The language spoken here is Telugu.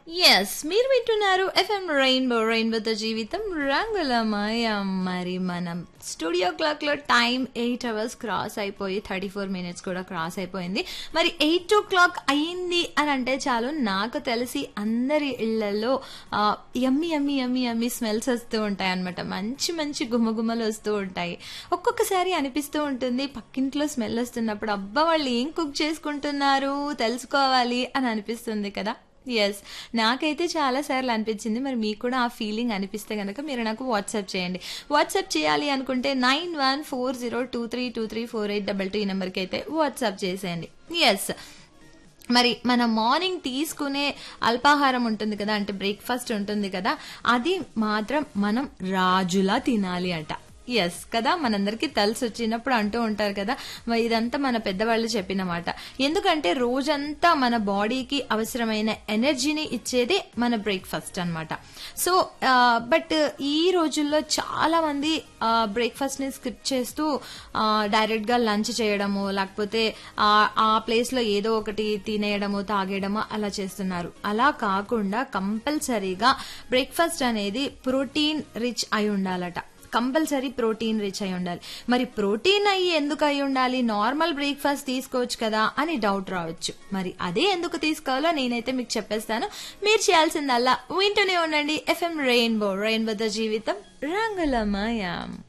ఎస్ మీరు వింటున్నారు ఎఫ్ఎం రెయిన్బో రెయిన్బోతో జీవితం రంగులమయ మరి మనం స్టూడియో క్లాక్ లో టైం ఎయిట్ అవర్స్ క్రాస్ అయిపోయి థర్టీ ఫోర్ మినిట్స్ కూడా క్రాస్ అయిపోయింది మరి ఎయిట్ ఓ క్లాక్ అయింది అని అంటే చాలు నాకు తెలిసి అందరి ఇళ్లలో yummy yummy yummy yummy smells వస్తూ ఉంటాయి అనమాట మంచి మంచి గుమ్మగుమ్మలు వస్తూ ఉంటాయి ఒక్కొక్కసారి అనిపిస్తూ ఉంటుంది పక్కింట్లో స్మెల్ వస్తున్నప్పుడు అబ్బా వాళ్ళు ఏం కుక్ చేసుకుంటున్నారు తెలుసుకోవాలి అని అనిపిస్తుంది కదా ఎస్ నాకైతే చాలా సార్లు అనిపించింది మరి మీకు కూడా ఆ ఫీలింగ్ అనిపిస్తే కనుక మీరు నాకు వాట్సాప్ చేయండి వాట్సాప్ చేయాలి అనుకుంటే nine one four zero two three two three four eight double two ఈ నెంబర్కి అయితే వాట్సాప్ చేసేయండి ఎస్ మరి మన మార్నింగ్ తీసుకునే అల్పాహారం ఉంటుంది కదా అంటే బ్రేక్ఫాస్ట్ ఉంటుంది కదా అది మాత్రం మనం రాజులా తినాలి అంట ఎస్ కదా మనందరికీ తెలిసి వచ్చినప్పుడు అంటూ ఉంటారు కదా మరి ఇదంతా మన పెద్దవాళ్ళు చెప్పిన మాట ఎందుకంటే రోజంతా మన బాడీకి అవసరమైన ఎనర్జీని ఇచ్చేదే మన బ్రేక్ఫాస్ట్ అనమాట సో బట్ ఈ రోజుల్లో చాలా మంది బ్రేక్ఫాస్ట్ ని స్కిప్ చేస్తూ డైరెక్ట్ గా లంచ్ చేయడము లేకపోతే ఆ ప్లేస్ లో ఏదో ఒకటి తినేయడము తాగేయడము అలా చేస్తున్నారు అలా కాకుండా కంపల్సరీగా బ్రేక్ఫాస్ట్ అనేది ప్రోటీన్ రిచ్ అయి ఉండాలట కంపల్సరీ ప్రోటీన్ రిచ్ అయి ఉండాలి మరి ప్రోటీన్ అయ్యి ఎందుకు అయి ఉండాలి నార్మల్ బ్రేక్ఫాస్ట్ తీసుకోవచ్చు కదా అని డౌట్ రావచ్చు మరి అదే ఎందుకు తీసుకోవాలో నేనైతే మీకు చెప్పేస్తాను మీరు చేయాల్సిందల్లా వింటూనే ఉండండి ఎఫ్ఎం రెయిన్బో రెయిన్బోతో జీవితం రంగులమయం